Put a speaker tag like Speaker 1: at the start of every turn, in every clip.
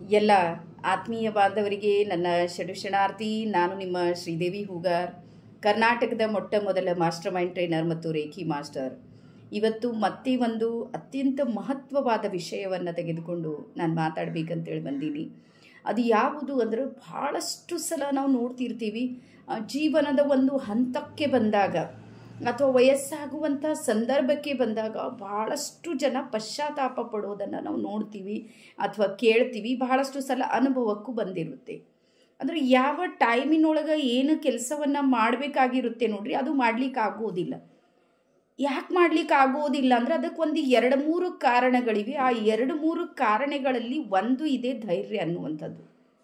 Speaker 1: ಎಲ್ಲ ಆತ್ಮೀಯ ಬಾಂಧವರಿಗೆ ನನ್ನ ಷಡುಷಣಾರ್ಥಿ ನಾನು ನಿಮ್ಮ ಶ್ರೀದೇವಿ ಹೂಗಾರ್ ಕರ್ನಾಟಕದ ಮೊಟ್ಟ ಮೊದಲ ಮಾಸ್ಟರ್ ಮೈಂಡ್ ಟ್ರೈನರ್ ಮತ್ತು ರೇಖಿ ಮಾಸ್ಟರ್ ಇವತ್ತು ಮತ್ತೆ ಒಂದು ಅತ್ಯಂತ ಮಹತ್ವವಾದ ವಿಷಯವನ್ನು ತೆಗೆದುಕೊಂಡು ನಾನು ಮಾತಾಡಬೇಕಂತೇಳಿ ಬಂದೀನಿ ಅದು ಯಾವುದು ಅಂದರೆ ಭಾಳಷ್ಟು ಸಲ ನಾವು ನೋಡ್ತಿರ್ತೀವಿ ಆ, ಜೀವನದ ಒಂದು ಹಂತಕ್ಕೆ ಬಂದಾಗ ಅಥವಾ ವಯಸ್ಸಾಗುವಂಥ ಸಂದರ್ಭಕ್ಕೆ ಬಂದಾಗ ಬಹಳಷ್ಟು ಜನ ಪಶ್ಚಾತ್ತಾಪ ಪಡೋದನ್ನು ನಾವು ನೋಡ್ತೀವಿ ಅಥವಾ ಕೇಳ್ತೀವಿ ಬಹಳಷ್ಟು ಸಲ ಅನುಭವಕ್ಕೂ ಬಂದಿರುತ್ತೆ ಅಂದರೆ ಯಾವ ಟೈಮಿನೊಳಗೆ ಏನು ಕೆಲಸವನ್ನು ಮಾಡಬೇಕಾಗಿರುತ್ತೆ ನೋಡ್ರಿ ಅದು ಮಾಡ್ಲಿಕ್ಕೆ ಆಗೋದಿಲ್ಲ ಯಾಕೆ ಮಾಡ್ಲಿಕ್ಕೆ ಆಗೋದಿಲ್ಲ ಅಂದರೆ ಅದಕ್ಕೆ ಒಂದು ಎರಡು ಮೂರು ಕಾರಣಗಳಿವೆ ಆ ಎರಡು ಮೂರು ಕಾರಣಗಳಲ್ಲಿ ಒಂದು ಇದೆ ಧೈರ್ಯ ಅನ್ನುವಂಥದ್ದು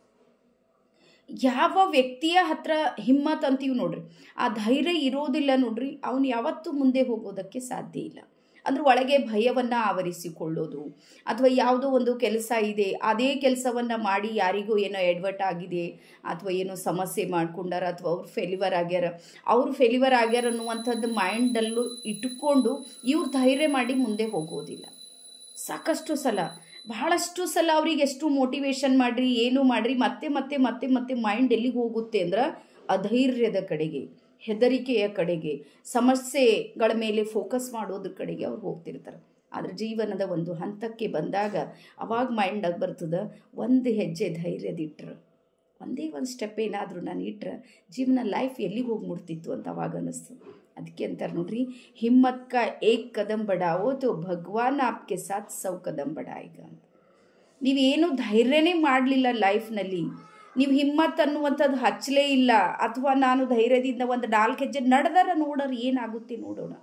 Speaker 1: ಯಾವ ವ್ಯಕ್ತಿಯ ಹತ್ರ ಹಿಮ್ಮತ್ ಅಂತೀವಿ ನೋಡ್ರಿ ಆ ಧೈರ್ಯ ಇರೋದಿಲ್ಲ ನೋಡ್ರಿ ಅವನು ಯಾವತ್ತೂ ಮುಂದೆ ಹೋಗೋದಕ್ಕೆ ಸಾಧ್ಯ ಇಲ್ಲ ಅಂದ್ರೆ ಒಳಗೆ ಭಯವನ್ನು ಆವರಿಸಿಕೊಳ್ಳೋದು ಅಥವಾ ಯಾವುದೋ ಒಂದು ಕೆಲಸ ಇದೆ ಅದೇ ಕೆಲಸವನ್ನು ಮಾಡಿ ಯಾರಿಗೋ ಏನೋ ಎಡ್ವರ್ಟ್ ಆಗಿದೆ ಅಥವಾ ಏನೋ ಸಮಸ್ಯೆ ಮಾಡ್ಕೊಂಡಾರ ಅಥವಾ ಅವ್ರು ಫೇಲ್ಯೂರ್ ಆಗ್ಯಾರ ಅವರು ಫೇಲ್ಯೂರ್ ಆಗ್ಯಾರ ಅನ್ನುವಂಥದ್ದು ಮೈಂಡಲ್ಲೂ ಇಟ್ಟುಕೊಂಡು ಇವ್ರು ಧೈರ್ಯ ಮಾಡಿ ಮುಂದೆ ಹೋಗೋದಿಲ್ಲ ಸಾಕಷ್ಟು ಸಲ ಬಹಳಷ್ಟು ಸಲ ಅವ್ರಿಗೆ ಎಷ್ಟು ಮೋಟಿವೇಶನ್ ಮಾಡಿರಿ ಏನು ಮಾಡಿರಿ ಮತ್ತೆ ಮತ್ತೆ ಮತ್ತೆ ಮತ್ತೆ ಮೈಂಡ್ ಎಲ್ಲಿಗೆ ಹೋಗುತ್ತೆ ಅಂದ್ರೆ ಅಧೈರ್ಯದ ಕಡೆಗೆ ಹೆದರಿಕೆಯ ಕಡೆಗೆ ಸಮಸ್ಯೆಗಳ ಮೇಲೆ ಫೋಕಸ್ ಮಾಡೋದ್ರ ಕಡೆಗೆ ಅವ್ರು ಹೋಗ್ತಿರ್ತಾರೆ ಆದರೆ ಜೀವನದ ಒಂದು ಹಂತಕ್ಕೆ ಬಂದಾಗ ಅವಾಗ ಮೈಂಡಾಗಿ ಬರ್ತದೆ ಒಂದು ಹೆಜ್ಜೆ ಧೈರ್ಯದಿಟ್ರೆ ಒಂದೇ ಒಂದು ಸ್ಟೆಪ್ ಏನಾದರೂ ನಾನು ಇಟ್ರೆ ಜೀವನ ಲೈಫ್ ಎಲ್ಲಿಗೆ ಹೋಗಿ ಮುಟ್ತಿತ್ತು ಅಂತ ಅವಾಗ ಅನ್ನಿಸ್ತು ಅದಕ್ಕೆ ಅಂತಾರೆ ನೋಡ್ರಿ ಹಿಮ್ಮತ್ ಕಾ ಏಕ್ ಕದಂ ಬಡಾವೋ ತೋ ಭಗವಾನ್ ಆಪ್ಕೆ ಸಾಥ್ ಸೌ ಕದಂ ಬಡಾಯಿಗ ಅಂತ ನೀವೇನು ಧೈರ್ಯನೇ ಮಾಡಲಿಲ್ಲ ಲೈಫ್ನಲ್ಲಿ ನೀವು ಹಿಮ್ಮತ್ ಅನ್ನುವಂಥದ್ದು ಹಚ್ಚಲೇ ಇಲ್ಲ ಅಥವಾ ನಾನು ಧೈರ್ಯದಿಂದ ಒಂದು ನಾಲ್ಕು ಹೆಜ್ಜೆ ನಡೆದಾರ ನೋಡೋರು ಏನಾಗುತ್ತೆ ನೋಡೋಣ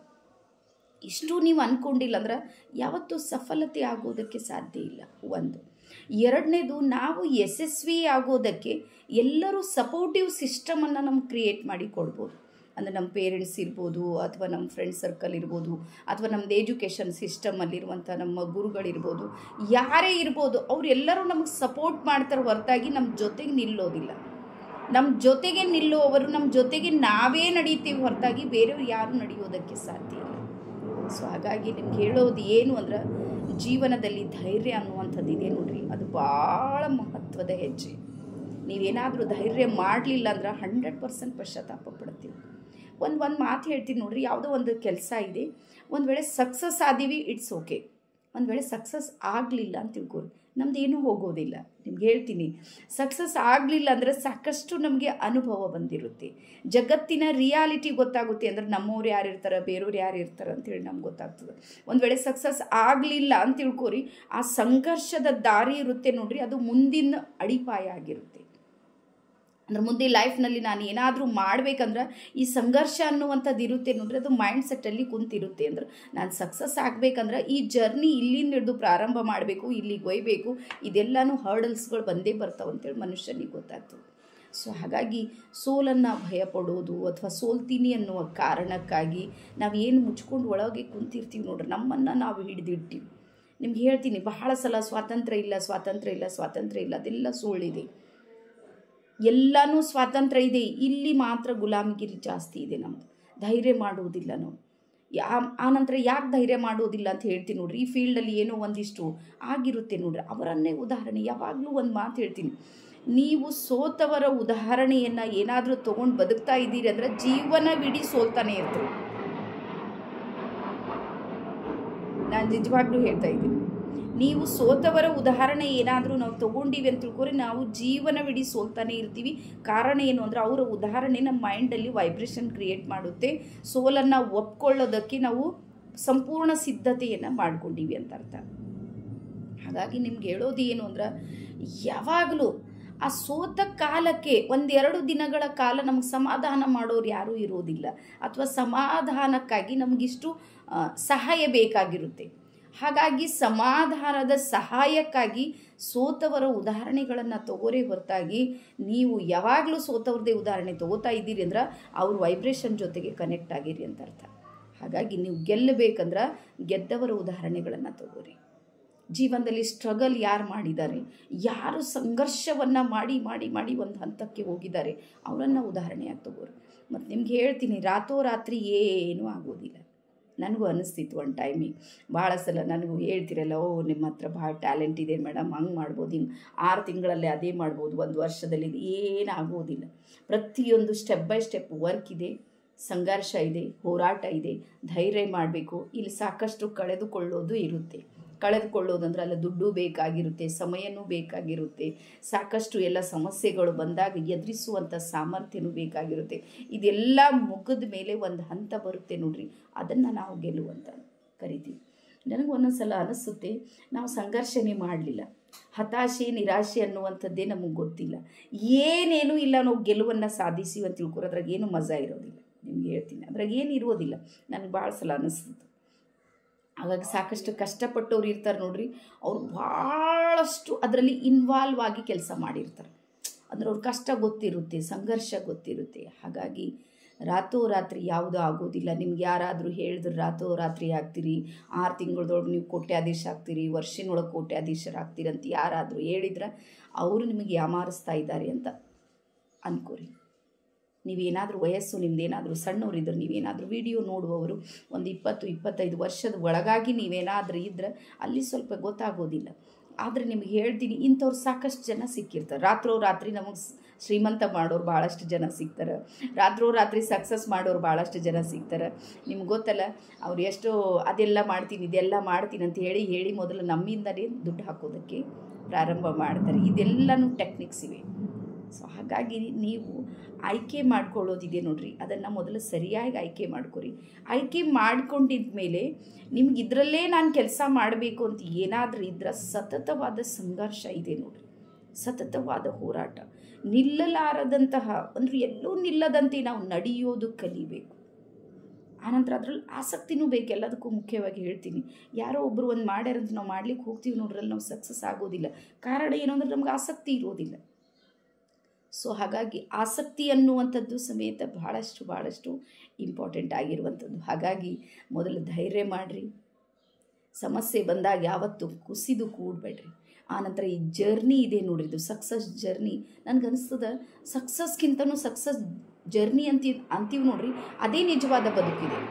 Speaker 1: ಇಷ್ಟು ನೀವು ಅಂದ್ಕೊಂಡಿಲ್ಲ ಅಂದ್ರೆ ಯಾವತ್ತೂ ಸಫಲತೆ ಆಗೋದಕ್ಕೆ ಸಾಧ್ಯ ಇಲ್ಲ ಒಂದು ಎರಡನೇದು ನಾವು ಯಶಸ್ವಿ ಆಗೋದಕ್ಕೆ ಎಲ್ಲರೂ ಸಪೋರ್ಟಿವ್ ಸಿಸ್ಟಮನ್ನು ನಮ್ಗೆ ಕ್ರಿಯೇಟ್ ಮಾಡಿ ಕೊಡ್ಬೋದು ಅಂದರೆ ನಮ್ಮ ಪೇರೆಂಟ್ಸ್ ಇರ್ಬೋದು ಅಥವಾ ನಮ್ಮ ಫ್ರೆಂಡ್ ಸರ್ಕಲ್ ಇರ್ಬೋದು ಅಥವಾ ನಮ್ಮದು ಎಜುಕೇಷನ್ ಸಿಸ್ಟಮಲ್ಲಿರುವಂಥ ನಮ್ಮ ಗುರುಗಳಿರ್ಬೋದು ಯಾರೇ ಇರ್ಬೋದು ಅವರೆಲ್ಲರೂ ನಮಗೆ ಸಪೋರ್ಟ್ ಮಾಡ್ತಾರೆ ಹೊರತಾಗಿ ನಮ್ಮ ಜೊತೆಗೆ ನಿಲ್ಲೋದಿಲ್ಲ ನಮ್ಮ ಜೊತೆಗೆ ನಿಲ್ಲುವವರು ನಮ್ಮ ಜೊತೆಗೆ ನಾವೇ ನಡೀತೀವಿ ಹೊರತಾಗಿ ಬೇರೆಯವ್ರು ಯಾರು ನಡೆಯೋದಕ್ಕೆ ಸಾಧ್ಯ ಇಲ್ಲ ಸೊ ಹಾಗಾಗಿ ನಿಮ್ಗೆ ಹೇಳೋದು ಏನು ಅಂದ್ರೆ ಜೀವನದಲ್ಲಿ ಧೈರ್ಯ ಅನ್ನುವಂಥದ್ದು ಇದೆ ನೋಡ್ರಿ ಅದು ಭಾಳ ಮಹತ್ವದ ಹೆಜ್ಜೆ ನೀವೇನಾದರೂ ಧೈರ್ಯ ಮಾಡಲಿಲ್ಲ ಅಂದ್ರೆ ಹಂಡ್ರೆಡ್ ಪರ್ಸೆಂಟ್ ಪಶ್ಚಾತ್ತಾಪ ಪಡ್ತೀವಿ ಒಂದು ಒಂದು ಮಾತು ಹೇಳ್ತೀನಿ ನೋಡ್ರಿ ಯಾವುದೋ ಒಂದು ಕೆಲಸ ಇದೆ ಒಂದು ವೇಳೆ ಸಕ್ಸಸ್ ಆದೀವಿ ಇಟ್ಸ್ ಓಕೆ ಒಂದು ವೇಳೆ ಸಕ್ಸಸ್ ಆಗಲಿಲ್ಲ ಅಂತ ತಿಳ್ಕೊರಿ ನಮ್ದು ಏನೂ ಹೋಗೋದಿಲ್ಲ ನಿಮ್ಗೆ ಹೇಳ್ತೀನಿ ಸಕ್ಸಸ್ ಆಗಲಿಲ್ಲ ಅಂದರೆ ಸಾಕಷ್ಟು ನಮಗೆ ಅನುಭವ ಬಂದಿರುತ್ತೆ ಜಗತ್ತಿನ ರಿಯಾಲಿಟಿ ಗೊತ್ತಾಗುತ್ತೆ ಅಂದರೆ ನಮ್ಮವ್ರು ಯಾರು ಇರ್ತಾರೆ ಬೇರೆಯವ್ರು ಯಾರು ಇರ್ತಾರೆ ಅಂತೇಳಿ ನಮ್ಗೆ ಗೊತ್ತಾಗ್ತದೆ ಒಂದು ವೇಳೆ ಸಕ್ಸಸ್ ಆಗಲಿಲ್ಲ ಅಂತ ತಿಳ್ಕೊರಿ ಆ ಸಂಘರ್ಷದ ದಾರಿ ಇರುತ್ತೆ ನೋಡ್ರಿ ಅದು ಮುಂದಿನ ಅಡಿಪಾಯ ಆಗಿರುತ್ತೆ ಅಂದ್ರೆ ಮುಂದೆ ಲೈಫ್ನಲ್ಲಿ ನಾನು ಏನಾದರೂ ಮಾಡ್ಬೇಕಂದ್ರೆ ಈ ಸಂಘರ್ಷ ಅನ್ನುವಂಥದ್ದು ಇರುತ್ತೆ ನೋಡ್ರಿ ಅದು ಮೈಂಡ್ ಸೆಟ್ಟಲ್ಲಿ ಕುಂತಿರುತ್ತೆ ಅಂದ್ರೆ ನಾನು ಸಕ್ಸಸ್ ಆಗಬೇಕಂದ್ರೆ ಈ ಜರ್ನಿ ಇಲ್ಲಿಂದ ಹಿಡಿದು ಪ್ರಾರಂಭ ಮಾಡಬೇಕು ಇಲ್ಲಿಗೆ ಒಯ್ಬೇಕು ಇದೆಲ್ಲನೂ ಹರ್ಡಲ್ಸ್ಗಳು ಬಂದೇ ಬರ್ತಾವೆ ಅಂತೇಳಿ ಮನುಷ್ಯನಿಗೆ ಗೊತ್ತಾಗ್ತದೆ ಸೊ ಹಾಗಾಗಿ ಸೋಲನ್ನು ಭಯಪಡೋದು ಅಥವಾ ಸೋಲ್ತೀನಿ ಅನ್ನುವ ಕಾರಣಕ್ಕಾಗಿ ನಾವು ಏನು ಮುಚ್ಕೊಂಡು ಒಳಗೆ ಕುಂತಿರ್ತೀವಿ ನೋಡ್ರಿ ನಮ್ಮನ್ನು ನಾವು ಹಿಡಿದಿಡ್ತೀವಿ ನಿಮ್ಗೆ ಹೇಳ್ತೀನಿ ಬಹಳ ಸಲ ಸ್ವಾತಂತ್ರ್ಯ ಇಲ್ಲ ಸ್ವಾತಂತ್ರ್ಯ ಇಲ್ಲ ಸ್ವಾತಂತ್ರ್ಯ ಇಲ್ಲ ಅದೆಲ್ಲ ಸುಳ್ಳಿದೆ ಎಲ್ಲನೂ ಸ್ವಾತಂತ್ರ್ಯ ಇದೆ ಇಲ್ಲಿ ಮಾತ್ರ ಗುಲಾಮಗಿರಿ ಜಾಸ್ತಿ ಇದೆ ನಮ್ಮದು ಧೈರ್ಯ ಮಾಡುವುದಿಲ್ಲ ನಾವು ಯಾ ಆನಂತರ ಯಾಕೆ ಧೈರ್ಯ ಮಾಡೋದಿಲ್ಲ ಅಂತ ಹೇಳ್ತೀನಿ ನೋಡ್ರಿ ಈ ಫೀಲ್ಡಲ್ಲಿ ಏನೋ ಒಂದಿಷ್ಟು ಆಗಿರುತ್ತೆ ನೋಡ್ರಿ ಅವರನ್ನೇ ಉದಾಹರಣೆ ಯಾವಾಗಲೂ ಒಂದು ಮಾತು ಹೇಳ್ತೀನಿ ನೀವು ಸೋತವರ ಉದಾಹರಣೆಯನ್ನು ಏನಾದರೂ ತೊಗೊಂಡು ಬದುಕ್ತಾ ಇದ್ದೀರಿ ಅಂದರೆ ಜೀವನವಿಡೀ ಸೋಲ್ತಾನೆ ಇರ್ತೀವಿ ನಾನು ನಿಜವಾಗ್ಲೂ ಹೇಳ್ತಾ ಇದ್ದೀನಿ ನೀವು ಸೋತವರ ಉದಾಹರಣೆ ಏನಾದರೂ ನಾವು ತೊಗೊಂಡಿವಿ ಅಂತ ತಿಳ್ಕೊರಿ ನಾವು ಜೀವನವಿಡೀ ಸೋಲ್ತಾನೆ ಇರ್ತೀವಿ ಕಾರಣ ಏನು ಅಂದರೆ ಅವರ ಉದಾಹರಣೆ ನಮ್ಮ ಮೈಂಡಲ್ಲಿ ವೈಬ್ರೇಷನ್ ಕ್ರಿಯೇಟ್ ಮಾಡುತ್ತೆ ಸೋಲನ್ನು ಒಪ್ಕೊಳ್ಳೋದಕ್ಕೆ ನಾವು ಸಂಪೂರ್ಣ ಸಿದ್ಧತೆಯನ್ನು ಮಾಡ್ಕೊಂಡಿವಿ ಅಂತ ಅರ್ಥ ಹಾಗಾಗಿ ನಿಮ್ಗೆ ಹೇಳೋದು ಏನು ಅಂದ್ರೆ ಯಾವಾಗಲೂ ಆ ಸೋತ ಕಾಲಕ್ಕೆ ಒಂದೆರಡು ದಿನಗಳ ಕಾಲ ನಮಗೆ ಸಮಾಧಾನ ಮಾಡೋರು ಯಾರೂ ಇರೋದಿಲ್ಲ ಅಥವಾ ಸಮಾಧಾನಕ್ಕಾಗಿ ನಮಗಿಷ್ಟು ಆ, ಸಹಾಯ ಬೇಕಾಗಿರುತ್ತೆ ಹಾಗಾಗಿ ಸಮಾಧಾನದ ಸಹಾಯಕ್ಕಾಗಿ ಸೋತವರ ಉದಾಹರಣೆಗಳನ್ನು ತಗೋರೇ ಹೊರತಾಗಿ ನೀವು ಯಾವಾಗಲೂ ಸೋತವ್ರದ್ದೇ ಉದಾಹರಣೆ ತಗೋತಾ ಇದ್ದೀರಿ ಅಂದ್ರೆ ಅವ್ರ ವೈಬ್ರೇಷನ್ ಜೊತೆಗೆ ಕನೆಕ್ಟ್ ಆಗಿರಿ ಅಂತ ಅರ್ಥ ಹಾಗಾಗಿ ನೀವು ಗೆಲ್ಲಬೇಕಂದ್ರೆ ಗೆದ್ದವರ ಉದಾಹರಣೆಗಳನ್ನು ತಗೋರಿ ಜೀವನದಲ್ಲಿ ಸ್ಟ್ರಗಲ್ ಯಾರು ಮಾಡಿದ್ದಾರೆ ಯಾರು ಸಂಘರ್ಷವನ್ನು ಮಾಡಿ ಮಾಡಿ ಮಾಡಿ ಒಂದು ಹಂತಕ್ಕೆ ಹೋಗಿದ್ದಾರೆ ಅವರನ್ನು ಉದಾಹರಣೆಯಾಗಿ ತಗೋರಿ ಮತ್ತು ನಿಮ್ಗೆ ಹೇಳ್ತೀನಿ ರಾತೋರಾತ್ರಿ ಏನೂ ಆಗೋದಿಲ್ಲ ನನಗೂ ಅನ್ನಿಸ್ತಿತ್ತು ಒಂದು ಟೈಮಿಗೆ ಭಾಳ ಸಲ ನನಗೂ ಹೇಳ್ತಿರಲ್ಲ ಓ ನಿಮ್ಮ ಹತ್ರ ಭಾಳ ಟ್ಯಾಲೆಂಟ್ ಇದೆ ಮೇಡಮ್ ಹಂಗೆ ಮಾಡ್ಬೋದು ಹಿಂಗೆ ಆರು ತಿಂಗಳಲ್ಲೇ ಅದೇ ಮಾಡ್ಬೋದು ಒಂದು ವರ್ಷದಲ್ಲಿ ಇದು ಏನಾಗೋದಿಲ್ಲ ಪ್ರತಿಯೊಂದು ಸ್ಟೆಪ್ ಬೈ ಸ್ಟೆಪ್ ವರ್ಕ್ ಇದೆ ಸಂಘರ್ಷ ಇದೆ ಹೋರಾಟ ಇದೆ ಧೈರ್ಯ ಮಾಡಬೇಕು ಇಲ್ಲಿ ಸಾಕಷ್ಟು ಕಳೆದುಕೊಳ್ಳೋದು ಇರುತ್ತೆ ಕಳೆದುಕೊಳ್ಳೋದಂದ್ರೆ ಅಲ್ಲಿ ದುಡ್ಡು ಬೇಕಾಗಿರುತ್ತೆ ಸಮಯನೂ ಬೇಕಾಗಿರುತ್ತೆ ಸಾಕಷ್ಟು ಎಲ್ಲ ಸಮಸ್ಯೆಗಳು ಬಂದಾಗ ಎದುರಿಸುವಂಥ ಸಾಮರ್ಥ್ಯನೂ ಬೇಕಾಗಿರುತ್ತೆ ಇದೆಲ್ಲ ಮುಗಿದ ಮೇಲೆ ಒಂದು ಹಂತ ಬರುತ್ತೆ ನೋಡ್ರಿ ಅದನ್ನು ನಾವು ಗೆಲುವಂತ ಕರಿತೀವಿ ನನಗೆ ಒಂದೊಂದು ಸಲ ಅನಿಸುತ್ತೆ ನಾವು ಸಂಘರ್ಷಣೆ ಮಾಡಲಿಲ್ಲ ಹತಾಶೆ ನಿರಾಶೆ ಅನ್ನುವಂಥದ್ದೇ ನಮಗೆ ಗೊತ್ತಿಲ್ಲ ಏನೇನೂ ಇಲ್ಲ ನಾವು ಗೆಲುವನ್ನು ಸಾಧಿಸಿವಿ ಅಂತ ತಿಳ್ಕೊರೆ ಅದ್ರಾಗ ಏನು ಮಜಾ ಇರೋದಿಲ್ಲ ನಿಮ್ಗೆ ಹೇಳ್ತೀನಿ ಅದ್ರಾಗ ಏನು ಇರೋದಿಲ್ಲ ನನಗೆ ಭಾಳ ಸಲ ಅನ್ನಿಸ್ತದೆ ಹಾಗಾಗಿ ಸಾಕಷ್ಟು ಕಷ್ಟಪಟ್ಟವ್ರು ಇರ್ತಾರೆ ನೋಡ್ರಿ ಅವ್ರು ಭಾಳಷ್ಟು ಅದರಲ್ಲಿ ಇನ್ವಾಲ್ವ್ ಆಗಿ ಕೆಲಸ ಮಾಡಿರ್ತಾರೆ ಅಂದ್ರೆ ಅವ್ರ ಕಷ್ಟ ಗೊತ್ತಿರುತ್ತೆ ಸಂಘರ್ಷ ಗೊತ್ತಿರುತ್ತೆ ಹಾಗಾಗಿ ರಾತ್ರೋರಾತ್ರಿ ಯಾವುದೂ ಆಗೋದಿಲ್ಲ ನಿಮ್ಗೆ ಯಾರಾದರೂ ಹೇಳಿದ್ರೆ ರಾತ್ರೋರಾತ್ರಿ ಆಗ್ತೀರಿ ಆರು ತಿಂಗಳದೊಳಗೆ ನೀವು ಕೋಟ್ಯಾಧೀಶ ಆಗ್ತೀರಿ ವರ್ಷಿನೊಳಗೆ ಕೋಟ್ಯಾಧೀಶರಾಗ್ತೀರಿ ಅಂತ ಯಾರಾದರೂ ಹೇಳಿದ್ರೆ ಅವರು ನಿಮಗೆ ಯಾಮಾರಿಸ್ತಾ ಇದ್ದಾರೆ ಅಂತ ಅನ್ಕೋರಿ ನೀವೇನಾದರೂ ವಯಸ್ಸು ನಿಮ್ದೇನಾದರೂ ಸಣ್ಣವರಿದ್ರೆ ನೀವೇನಾದರೂ ವಿಡಿಯೋ ನೋಡುವವರು ಒಂದು ಇಪ್ಪತ್ತು ಇಪ್ಪತ್ತೈದು ವರ್ಷದ ಒಳಗಾಗಿ ನೀವೇನಾದರೂ ಇದ್ರೆ ಅಲ್ಲಿ ಸ್ವಲ್ಪ ಗೊತ್ತಾಗೋದಿಲ್ಲ ಆದರೆ ನಿಮ್ಗೆ ಹೇಳ್ತೀನಿ ಇಂಥವ್ರು ಸಾಕಷ್ಟು ಜನ ಸಿಕ್ಕಿರ್ತಾರೆ ರಾತ್ರೋ ರಾತ್ರಿ ನಮಗೆ ಶ್ರೀಮಂತ ಮಾಡೋರು ಭಾಳಷ್ಟು ಜನ ಸಿಗ್ತಾರೆ ರಾತ್ರೋ ರಾತ್ರಿ ಸಕ್ಸಸ್ ಮಾಡೋರು ಭಾಳಷ್ಟು ಜನ ಸಿಗ್ತಾರೆ ನಿಮ್ಗೆ ಗೊತ್ತಲ್ಲ ಅವ್ರು ಎಷ್ಟೋ ಅದೆಲ್ಲ ಮಾಡ್ತೀನಿ ಇದೆಲ್ಲ ಮಾಡ್ತೀನಿ ಅಂತ ಹೇಳಿ ಹೇಳಿ ಮೊದಲು ನಮ್ಮಿಂದಲೇ ದುಡ್ಡು ಹಾಕೋದಕ್ಕೆ ಪ್ರಾರಂಭ ಮಾಡ್ತಾರೆ ಇದೆಲ್ಲನೂ ಟೆಕ್ನಿಕ್ಸ್ ಇವೆ ಸೊ ಹಾಗಾಗಿ ನೀವು ಆಯ್ಕೆ ಮಾಡ್ಕೊಳ್ಳೋದಿದೆ ನೋಡ್ರಿ ಅದನ್ನು ಮೊದಲು ಸರಿಯಾಗಿ ಆಯ್ಕೆ ಮಾಡ್ಕೊರಿ ಆಯ್ಕೆ ಮಾಡ್ಕೊಂಡಿದ ಮೇಲೆ ನಿಮ್ಗೆ ಇದರಲ್ಲೇ ನಾನು ಕೆಲಸ ಮಾಡಬೇಕು ಅಂತ ಏನಾದರೂ ಇದ್ರೆ ಸತತವಾದ ಸಂಘರ್ಷ ಇದೆ ನೋಡ್ರಿ ಸತತವಾದ ಹೋರಾಟ ನಿಲ್ಲಲಾರದಂತಹ ಅಂದರೆ ಎಲ್ಲೂ ನಿಲ್ಲದಂತೆ ನಾವು ನಡೆಯೋದು ಕಲಿಬೇಕು ಆನಂತರ ಅದ್ರಲ್ಲಿ ಆಸಕ್ತಿನೂ ಬೇಕು ಎಲ್ಲದಕ್ಕೂ ಮುಖ್ಯವಾಗಿ ಹೇಳ್ತೀನಿ ಯಾರೋ ಒಬ್ಬರು ಒಂದು ಮಾಡ್ಯಾರಂತ ನಾವು ಮಾಡ್ಲಿಕ್ಕೆ ಹೋಗ್ತೀವಿ ನೋಡ್ರಲ್ಲಿ ನಾವು ಸಕ್ಸಸ್ ಆಗೋದಿಲ್ಲ ಕಾರಣ ಏನು ಅಂದ್ರೆ ನಮ್ಗೆ ಆಸಕ್ತಿ ಇರೋದಿಲ್ಲ ಸೊ ಹಾಗಾಗಿ ಆಸಕ್ತಿ ಅನ್ನುವಂಥದ್ದು ಸಮೇತ ಭಾಳಷ್ಟು ಭಾಳಷ್ಟು ಇಂಪಾರ್ಟೆಂಟ್ ಆಗಿರುವಂಥದ್ದು ಹಾಗಾಗಿ ಮೊದಲು ಧೈರ್ಯ ಮಾಡಿರಿ ಸಮಸ್ಯೆ ಬಂದಾಗ ಯಾವತ್ತು ಕುಸಿದು ಕೂಡಬೇಡ್ರಿ ಆನಂತರ ಈ ಜರ್ನಿ ಇದೆ ನೋಡ್ರಿ ಇದು ಸಕ್ಸಸ್ ಜರ್ನಿ ನನಗನ್ಸ್ತದ ಸಕ್ಸಸ್ಗಿಂತನೂ ಸಕ್ಸಸ್ ಜರ್ನಿ ಅಂತೀವಿ ಅಂತೀವಿ ನೋಡ್ರಿ ಅದೇ ನಿಜವಾದ ಬದುಕಿದೆ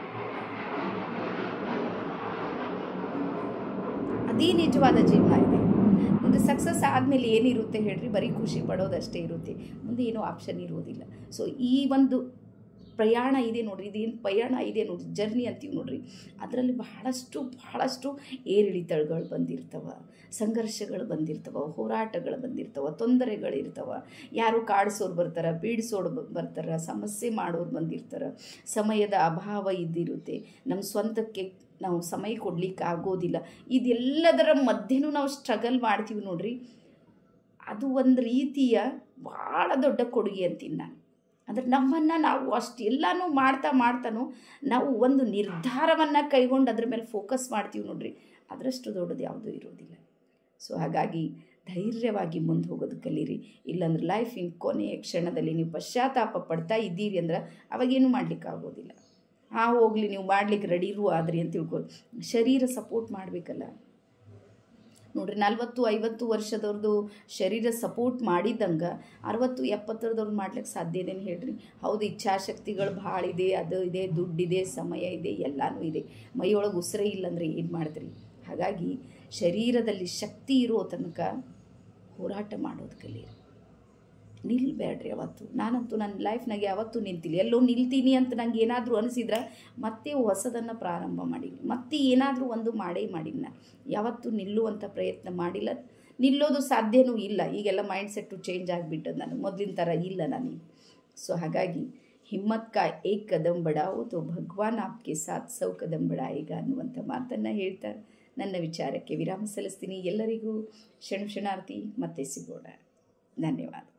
Speaker 1: ಅದೇ ನಿಜವಾದ ಜೀವನ ಇದೆ ಮುಂದೆ ಸಕ್ಸಸ್ ಆದಮೇಲೆ ಏನಿರುತ್ತೆ ಹೇಳ್ರಿ ಬರೀ ಖುಷಿ ಪಡೋದಷ್ಟೇ ಇರುತ್ತೆ ಮುಂದೆ ಏನೋ ಆಪ್ಷನ್ ಇರೋದಿಲ್ಲ ಸೊ ಈ ಒಂದು ಪ್ರಯಾಣ ಇದೆ ನೋಡ್ರಿ ಇದೇನು ಪ್ರಯಾಣ ಇದೆ ನೋಡ್ರಿ ಜರ್ನಿ ಅಂತೀವಿ ನೋಡ್ರಿ ಅದರಲ್ಲಿ ಬಹಳಷ್ಟು ಬಹಳಷ್ಟು ಏರಿಳಿತಗಳು ಬಂದಿರ್ತವ ಸಂಘರ್ಷಗಳು ಬಂದಿರ್ತವ ಹೋರಾಟಗಳು ಬಂದಿರ್ತವ ತೊಂದರೆಗಳಿರ್ತವ ಯಾರು ಕಾಡಿಸೋರು ಬರ್ತಾರೆ ಪೀಡಿಸೋರು ಬರ್ತಾರೆ ಸಮಸ್ಯೆ ಮಾಡೋರು ಬಂದಿರ್ತಾರೆ ಸಮಯದ ಅಭಾವ ಇದ್ದಿರುತ್ತೆ ನಮ್ಮ ಸ್ವಂತಕ್ಕೆ ನಾವು ಸಮಯ ಕೊಡ್ಲಿಕ್ಕೆ ಆಗೋದಿಲ್ಲ ಇದೆಲ್ಲದರ ಮಧ್ಯೆನೂ ನಾವು ಸ್ಟ್ರಗಲ್ ಮಾಡ್ತೀವಿ ನೋಡ್ರಿ ಅದು ಒಂದು ರೀತಿಯ ಭಾಳ ದೊಡ್ಡ ಕೊಡುಗೆ ಅಂತೀನಿ ನಾನು ಅಂದರೆ ನಮ್ಮನ್ನು ನಾವು ಅಷ್ಟು ಎಲ್ಲನೂ ಮಾಡ್ತಾ ಮಾಡ್ತಾನೂ ನಾವು ಒಂದು ನಿರ್ಧಾರವನ್ನು ಕೈಗೊಂಡು ಅದ್ರ ಮೇಲೆ ಫೋಕಸ್ ಮಾಡ್ತೀವಿ ನೋಡ್ರಿ ಅದರಷ್ಟು ದೊಡ್ಡದು ಯಾವುದೂ ಇರೋದಿಲ್ಲ ಸೊ ಹಾಗಾಗಿ ಧೈರ್ಯವಾಗಿ ಮುಂದೆ ಹೋಗೋದು ಕಲೀರಿ ಇಲ್ಲಾಂದ್ರೆ ಲೈಫಿನ ಕೊನೆಯ ಕ್ಷಣದಲ್ಲಿ ನೀವು ಪಶ್ಚಾತ್ತಾಪ ಪಡ್ತಾ ಇದ್ದೀರಿ ಅಂದ್ರೆ ಅವಾಗೇನು ಮಾಡ್ಲಿಕ್ಕೆ ಆಗೋದಿಲ್ಲ ಹಾಂ ಹೋಗಲಿ ನೀವು ಮಾಡ್ಲಿಕ್ಕೆ ರೆಡಿ ಇರು ಆದ್ರಿ ಅಂತ ತಿಳ್ಕೊ ಶರೀರ ಸಪೋರ್ಟ್ ಮಾಡಬೇಕಲ್ಲ ನೋಡ್ರಿ ನಲ್ವತ್ತು ಐವತ್ತು ವರ್ಷದವ್ರದ್ದು ಶರೀರ ಸಪೋರ್ಟ್ ಮಾಡಿದ್ದಂಗೆ ಅರವತ್ತು ಎಪ್ಪತ್ತರದವ್ರು ಮಾಡ್ಲಿಕ್ಕೆ ಸಾಧ್ಯ ಇದೇನು ಹೇಳ್ರಿ ಹೌದು ಇಚ್ಛಾಶಕ್ತಿಗಳು ಭಾಳ ಇದೆ ಅದು ಇದೆ ದುಡ್ಡಿದೆ ಸಮಯ ಇದೆ ಎಲ್ಲನೂ ಇದೆ ಮೈಯೊಳಗೆ ಉಸಿರೇ ಇಲ್ಲಂದ್ರೆ ಏನು ಮಾಡಿದ್ರಿ ಹಾಗಾಗಿ ಶರೀರದಲ್ಲಿ ಶಕ್ತಿ ಇರೋ ತನಕ ಹೋರಾಟ ಮಾಡೋದು ಕಲೀರಿ ನಿಲ್ಬೇಡ್ರಿ ಯಾವತ್ತು ನಾನಂತೂ ನನ್ನ ಲೈಫ್ನಾಗ ಯಾವತ್ತೂ ನಿಲ್ತಿಲ್ಲ ಎಲ್ಲೋ ನಿಲ್ತೀನಿ ಅಂತ ನಂಗೆ ಏನಾದರೂ ಅನಿಸಿದ್ರೆ ಮತ್ತೆ ಹೊಸದನ್ನು ಪ್ರಾರಂಭ ಮಾಡೀನಿ ಮತ್ತೆ ಏನಾದರೂ ಒಂದು ಮಾಡೇ ಮಾಡೀನಿ ನಾನು ಯಾವತ್ತೂ ನಿಲ್ಲುವಂಥ ಪ್ರಯತ್ನ ಮಾಡಿಲ್ಲ ನಿಲ್ಲೋದು ಸಾಧ್ಯನೂ ಇಲ್ಲ ಈಗೆಲ್ಲ ಮೈಂಡ್ ಸೆಟ್ಟು ಚೇಂಜ್ ಆಗಿಬಿಟ್ಟದು ನನಗೆ ಮೊದಲಿನ ಥರ ಇಲ್ಲ ನನಗೆ ಸೊ ಹಾಗಾಗಿ ಹಿಮ್ಮತ್ ಕಾ ಏಕ್ ಕದಂ ಬಡಾವೋ ತೋ ಭಗವಾನ್ ಆಪ್ಗೆ ಸಾಥ್ ಸೌ ಕದಂ ಬಡಾಯಿಗ ಅನ್ನುವಂಥ ಮಾತನ್ನು ಹೇಳ್ತಾ ನನ್ನ ವಿಚಾರಕ್ಕೆ ವಿರಾಮ ಸಲ್ಲಿಸ್ತೀನಿ ಎಲ್ಲರಿಗೂ ಕ್ಷಣ ಕ್ಷಣಾರ್ಥಿ ಮತ್ತೆ ಸಿಗೋಣ ಧನ್ಯವಾದ